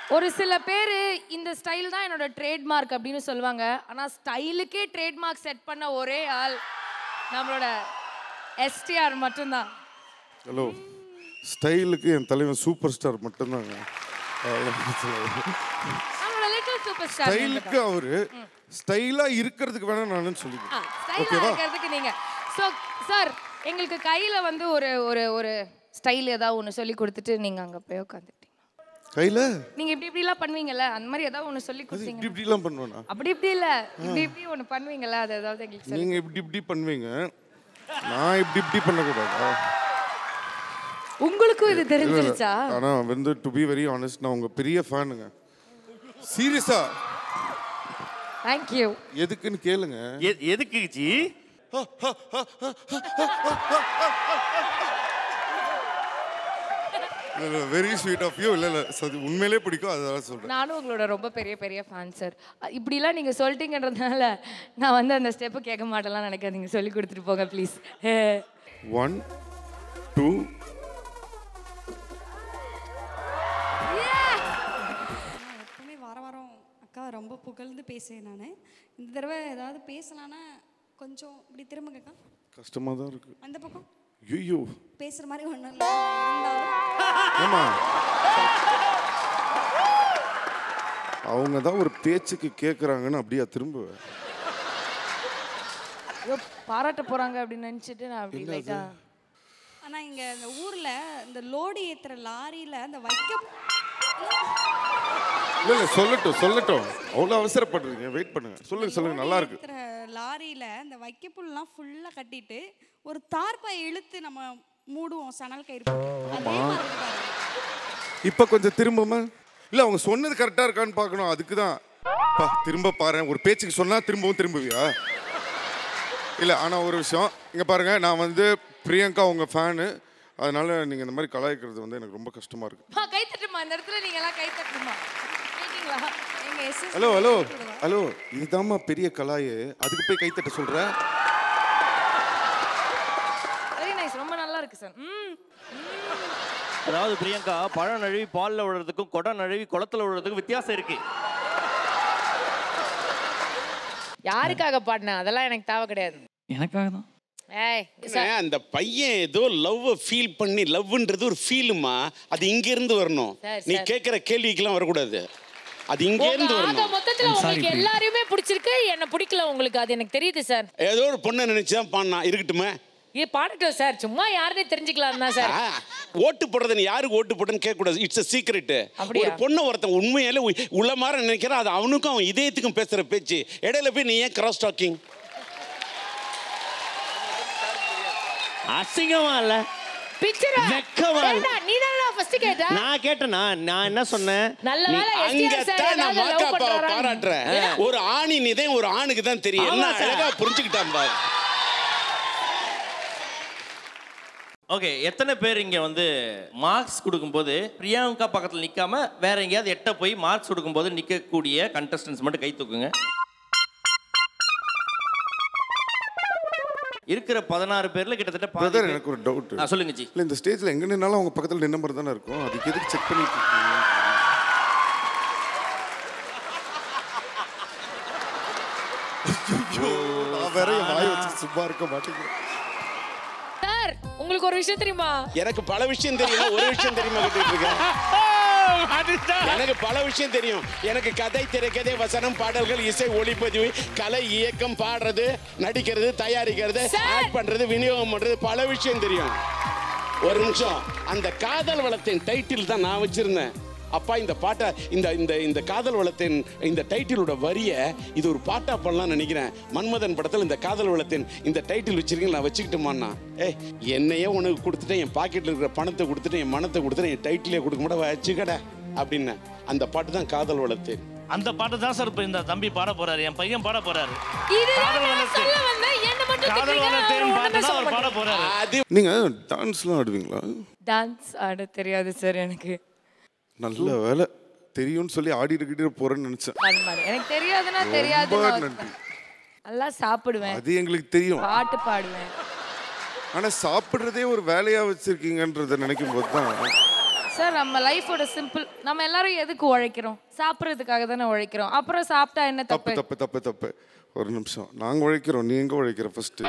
ஒரு சில பேர் இந்த ஸ்டைல் தான் என்னோட ட்ரேட்மார்க் அப்படின்னு சொல்லுவாங்க ஆனா ஸ்டைலுக்கே ட்ரேட்மார்க் செட் பண்ண ஒரே ஆள் நம்மளோட எஸ்டிஆர் மட்டும்தான் ஹலோ ஸ்டைலுக்கு என் தலைவன் சூப்பர் ஸ்டார் மட்டும்தாங்க நம்மளோட லிட்டில் சூப்பர் ஸ்டார் ஸ்டைலுக்கு அவரு ஸ்டைலா இருக்கிறதுக்கு வேணா நானும் சொல்லிக்கிறேன் ஸ்டைலா ஓகேவா இருக்கிறதுக்கு நீங்க ஸோ சார் எங்களுக்கு கையில வந்து ஒரு ஒரு ஒரு ஸ்டைல் ஏதாவது ஒன்று சொல்லி கொடுத்துட்டு நீங்க அங்க போய் உட்காந்துட்டீங்க கையில நீங்க இப்படி இப்படிலாம் பண்ணுவீங்கல்ல அந்த மாதிரி ஏதாவது ஒன்று சொல்லி அது கொடுத்தீங்க இப்படி இப்படிலாம் பண்ணுவேனா அப்படி இப்படி இல்ல இப்படி இப்படி ஒன்று பண்ணுவீங்கல்ல அது ஏதாவது எங்களுக்கு சொல்லி நீங்க இப்படி இப்படி பண்ணுவீங்க நான் இப்படி இப்படி பண்ணக்கூடாதா உங்களுக்கும் இது இல்ல, இல்ல. தெரிஞ்சிருச்சா ஆனா வந்து டு பி வெரி ஆனஸ்ட் நான் உங்க பெரிய ஃபேனுங்க சீரியஸா தேங்க்யூ எதுக்குன்னு கேளுங்க எ- எதுக்கு ji very sweet of you இல்ல இல்ல சரி உண்மையிலே பிடிக்கும் அதனால சொல்றேன் நானும் உங்களோட ரொம்ப பெரிய பெரிய ஃபேன் சார் இப்படிலாம் நீங்கள் சொல்லிட்டீங்கன்றதுனால நான் வந்து அந்த ஸ்டெப்பு கேட்க மாட்டேலாம் நினைக்காதீங்க சொல்லி கொடுத்துட்டு போங்க ப்ளீஸ் ஒன் டூ எப்பவுமே வார வாரம் அக்கா ரொம்ப புகழ்ந்து பேசுவேன் நான் இந்த தடவை ஏதாவது பேசலான்னா கொஞ்சம் இப்படி திரும்புங்கக்கா கஷ்டமா தான் இருக்கு அந்த பக்கம் ஐயோ பேசுகிற மாதிரி ஒன்றும் இல்லை இருந்தாலும் ஏமா அவங்க தான் ஒரு பேச்சுக்கு கேட்குறாங்கன்னு அப்படியே திரும்புவேன் ஏதோ பாராட்ட போகிறாங்க அப்படின்னு நினச்சிட்டு நான் அப்படி லைட்டா ஆனால் இங்கே இந்த ஊரில் இந்த லோடு ஏற்றுற லாரியில் அந்த வைக்க இல்ல இல்ல சொல்லட்டும் சொல்லட்டும் அவ்வளோ அவசரப்படுறீங்க வெயிட் பண்ணுங்க சொல்லுங்க சொல்லுங்க நல்லா இருக்கு ஏற்றுற லாரியில் இந்த வைக்கப்புல்லாம் ஃபுல்லாக கட்டிட்டு ஒரு தார்பாய் இழுத்து நம்ம மூடுவோம் சணல் கயிறு போட்டு. அதே மாதிரி இருக்கு பாருங்க. இப்போ கொஞ்சம் திரும்பமா இல்ல அவங்க சொன்னது கரெக்டா இருக்கான்னு பார்க்கணும் அதுக்கு தான் பா திரும்ப பாரு ஒரு பேச்சுக்கு சொன்னா திரும்பவும் திரும்புவியா இல்ல ஆனா ஒரு விஷயம் இங்க பாருங்க நான் வந்து பிரியங்கா உங்க ஃபேனு அதனால நீங்க இந்த மாதிரி கலாய்க்கிறது வந்து எனக்கு ரொம்ப கஷ்டமா இருக்கு அம்மா, கை தட்டுமா இந்த இடத்துல நீங்கள் எல்லாம் கை தட்டுமா கேட்டீங்களா எங்க SS ஹலோ ஹலோ ஹலோ இதுதாம்மா பெரிய கலாயே அதுக்கு போய் கைத்தட்ட சொல்ற வெரி நைஸ் ரொம்ப நல்லா இருக்கு சார் ம் அதாவது பிரியங்கா பழம் நழுவி பால்ல விழுறதுக்கும் குடம் நழுவி குளத்துல விழுறதுக்கும் வித்தியாசம் இருக்கு யாருக்காக பாடினேன் அதெல்லாம் எனக்கு தேவை கிடையாது எனக்காக தான் ஏய் என்ன, அந்த பையன் ஏதோ லவ் ஃபீல் பண்ணி லவ்ன்றது ஒரு ஃபீலுமா அது இங்க இருந்து வரணும் சரி, நீ சரி. கேட்குற கேள்விக்கெல்லாம் வரக்கூடாது அது இங்க உங்க இருந்து ஆக வரணும் மொத்தத்துல உங்களுக்கு எல்லாரையுமே பிடிச்சிருக்கு என்ன பிடிக்கல உங்களுக்கு அது எனக்கு தெரியுது சார் ஏதோ ஒரு பொண்ணை நினைச்சுதான் பாடினா இருக்கட்டுமே இது பாடட்டும் சார் சும்மா யாருன்னே தெரிஞ்சுக்கலாம் தான் சார் ஆ, ஓட்டு போடுறது நீ யாருக்கு ஓட்டு போடுன்னு கேட்கக்கூடாது இட்ஸ் அ சீக்ரெட் அப்படியா? ஒரு பொண்ணை ஒருத்தன் உண்மையாலே உ- உள்ள மாதிரி நினைக்கிறான் அது அவனுக்கும் அவன் இதயத்துக்கும் பேசுற பேச்சு இடையில போய் நீ ஏன் கிராஸ் டாக்கிங் அசிங்கமா இல்ல பிக்சரா வெக்கமா இல்ல. நீ தான் ஃபர்ஸ்ட் கேட்ட நான் கேட்டேனா நான் என்ன சொன்னேன் நல்ல நீ- வேலை எஸ்டிஆர் சார் அங்கத்தான் நான் ஏதாவது லவ் மாக்காப்பாவை பண்றாரா பாராட்டுறேன் ஒரு ஆணின் இதயம் ஒரு ஆணுக்கு தான் தெரியும் என்ன ஆமா சார். அழகா புரிஞ்சுக்கிட்டான் பாரு ஓகே எத்தனை பேர் இங்க வந்து மார்க்ஸ் கொடுக்கும்போது பிரியங்கா பக்கத்துல நிக்காம வேற எங்கேயாவது எட்ட போய் மார்க்ஸ் கொடுக்கும்போது நிக்கக்கூடிய கண்டஸ்டன்ஸ் மட்டும் கை தூக்குங்க இருக்கிற பதினாறு பேர்ல கிட்டத்தட்ட பாதி பிரதர் பேர்- எனக்கு ஒரு டவுட் ஆ, சொல்லுங்க ஜி இல்ல இந்த ஸ்டேஜ்ல எங்க நின்னாலும் அவங்க பக்கத்துல நின்ன மாதிரி தானே இருக்கும் அதுக்கு எதுக்கு செக் பண்ணிட்டு இருக்கீங்க ஐயோ, நான் வேற என் வாய் வச்சு சும்மா இருக்க மாட்டேங்கிறேன் சார் உங்களுக்கு ஒரு விஷயம் தெரியுமா எனக்கு பல விஷயம் தெரியும் ஒரு விஷயம் தெரியுமா கேட்டுட்டு இருக்கேன் எனக்கு பல விஷயம் தெரியும் எனக்கு கதை திரைக்கதை வசனம் பாடல்கள் இசை ஒளிப்பதிவு கலை இயக்கம் பாடுறது நடிக்கிறது தயாரிக்கிறது Sir. ஆக்ட் பண்றது விநியோகம் பண்றது பல விஷயம் தெரியும் ஒரு நிமிஷம் அந்த காதல் வளத்தின் டைட்டில் தான் நான் வச்சிருந்தேன் அப்பா இந்த பாட்டை இந்த இந்த இந்த காதல் வளத்தின் இந்த டைட்டிலோட வரிய இது ஒரு பாட்டா பண்ணலாம்னு நினைக்கிறேன் மன்மதன் படத்தில் இந்த காதல் வளத்தின் இந்த டைட்டில் வச்சிருக்கீங்க நான் வச்சுக்கிட்டோமாண்ணா ஏய் என்னையே உனக்கு கொடுத்துட்டேன் என் பாக்கெட்டில் இருக்கிற பணத்தை கொடுத்துட்டேன் என் மனத்தை கொடுத்துட்டேன் என் டைட்டிலே கொடுக்க மாட்டேன் வச்சுக்கட அப்படின்னு அந்த பாட்டு தான் காதல் வளத்தேன் அந்த பாட்டு தான் சார் இப்போ இந்த தம்பி பாட போறாரு என் பையன் பாட போறாரு இதுதான் காதல் நான் வளர்த்து. சொல்ல வந்தேன் என்ன மட்டும் காதல் திட்டுறீங்க, வளர்த்தேன் அவர் பாட்டு ஒண்ணுமே தான் சொல்ல அவர் பாட மாட்டேங்கிறார். போறாரு அது நீங்க டான்ஸ்லாம் ஆடுவீங்களா டான்ஸ் ஆட தெரியாது சார் எனக்கு நல்ல வேலை தெரியும்னு சொல்லி ஆடிட்டு கிட்டிட்டு போறேன்னு நினைச்சேன் அந்த மாதிரி எனக்கு தெரியாதுன்னா ரொம்ப தெரியாது நன்றி நல்லா சாப்பிடுவேன் அது எங்களுக்கு தெரியும் பாட்டு பாடுவேன் ஆனா சாப்பிடுறதே ஒரு வேலையா வச்சிருக்கீங்கன்றத நினைக்கும் போது தான் சார் நம்ம லைஃபோட சிம்பிள் நம்ம எல்லாரும் எதுக்கு உழைக்கிறோம் சாப்பிட்றதுக்காக தானே உழைக்கிறோம் அப்புறம் சாப்பிட்டா என்ன தப்பு தப்பு தப்பு தப்பு தப்பு ஒரு நிமிஷம் நாங்க உழைக்கிறோம் நீங்க உழைக்கிற ஃபர்ஸ்ட்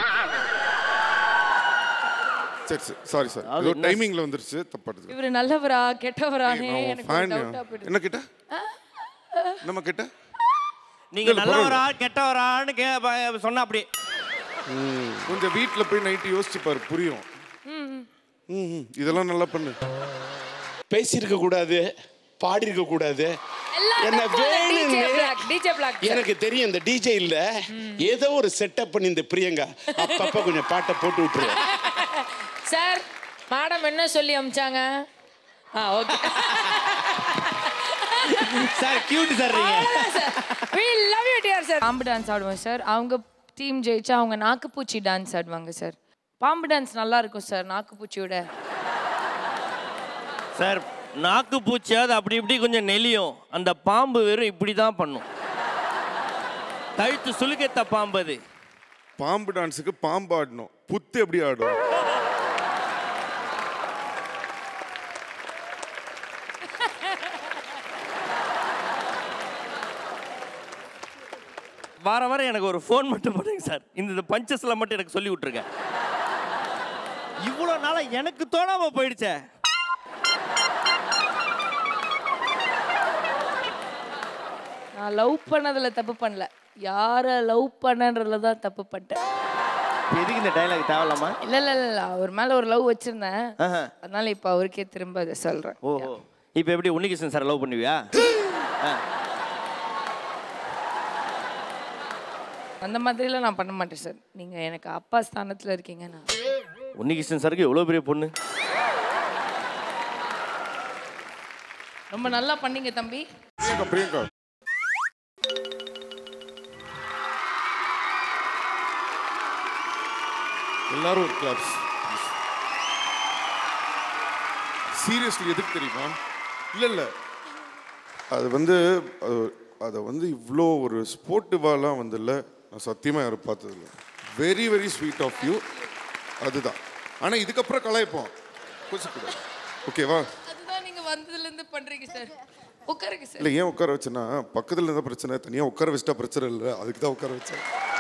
சரி சரி சாரி சார் ஏதோ டைமிங்ல வந்துருச்சு தப்பாடுது இவரு நல்லவரா கெட்டவரானே நான் எனக்கு ஒரு ஃபேன் டவுட்டா போயிடுது என்ன கிட்ட நம்ம கிட்ட நீங்க இல்ல, நல்லவரா கெட்டவரான்னு கே ப- சொன்னா அப்படி கொஞ்சம் வீட்ல போய் நைட்டு யோசிச்சு பாரு புரியும் ம், ம், இதெல்லாம் நல்லா பண்ணு பேசியிருக்க கூடாது பாடியிருக்க கூடாது என்ன டிஜே வேணும்னு பிளாக் டிஜே பிளாக் எனக்கு தெரியும் இந்த டிஜே இல்ல ஏதோ ஒரு செட்டப் பண்ணி இந்த பிரியங்கா அப்பப்ப கொஞ்சம் பாட்டை போட்டு விட்டுரு சார் மேடம் என்ன சொல்லி அமிச்சாங்க ஆ ஓகே சார் கியூட் சார் நீங்க we love you dear sir பாம்பு டான்ஸ் ஆடுவோம் சார் அவங்க டீம் ஜெயிச்சா அவங்க நாக்குப்பூச்சி டான்ஸ் ஆடுவாங்க சார் பாம்பு டான்ஸ் நல்லா இருக்கும் சார் நாக்குப்பூச்சியோட சார் நாக்கு பூச்சியாவது அப்படி இப்படி கொஞ்சம் நெளியும் அந்த பாம்பு வெறும் இப்படி தான் பண்ணும் கழுத்து சுளுக்கெத்த பாம்பு அது பாம்பு டான்ஸுக்கு பாம்பு ஆடணும் புத்து எப்படி ஆடும் வார வாரம் எனக்கு ஒரு ஃபோன் மட்டும் பண்ணுங்க சார் இந்த பஞ்சஸ்ல மட்டும் எனக்கு சொல்லி விட்டுருங்க இவ்வளோ நாளா எனக்கு தோணாம போயிடுச்சே நான் லவ் பண்ணதுல தப்பு பண்ணல யாரை லவ் பண்ணன்றதுல தான் தப்பு பண்ணிட்டேன் எதுக்கு இந்த டைலாக் தேவையில்லாமா இல்ல இல்ல இல்ல இல்ல அவர் மேல ஒரு லவ் வச்சிருந்தேன் ஆஹா. அதனால இப்ப அவருக்கே திரும்ப அதை சொல்றேன் ஓஹோ இப்போ எப்படி உன்னிகிருஷ்ணன் சார் லவ் பண்ணுவியா அந்த மாதிரிலாம் நான் பண்ண மாட்டேன் சார் நீங்க எனக்கு அப்பா ஸ்தானத்துல இருக்கீங்க நான் உன்னிகிருஷ்ணன் சாருக்கு எவ்வளோ பெரிய பொண்ணு ரொம்ப நல்லா பண்ணீங்க தம்பி பிரியங்கா பிரியங்கா எல்லாரும் ஒரு கிளாப்ஸ் சீரியஸ்லி எதுக்கு தெரியுமா இல்லை இல்லை அது வந்து அது- அதை வந்து இவ்வளோ ஒரு ஸ்போர்ட்டிவாலாம் வந்து இல்லை நான் சத்தியமாக யாரும் பார்த்ததில்ல very very sweet of you அதுதான் ஆனால் இதுக்கப்புறம் கலாய்ப்போம் கொஞ்சம் கூட ஓகேவா அதுதான் நீங்க வந்ததுல இருந்து பண்றீங்க சார் உட்காருங்க சார் இல்லை ஏன் உட்கார வச்சேன்னா பக்கத்தில் இருந்தால் பிரச்சனை தனியாக உட்கார வச்சுட்டா பிரச்சனை இல்லை அதுக்கு தான் உட்கார வச்சேன்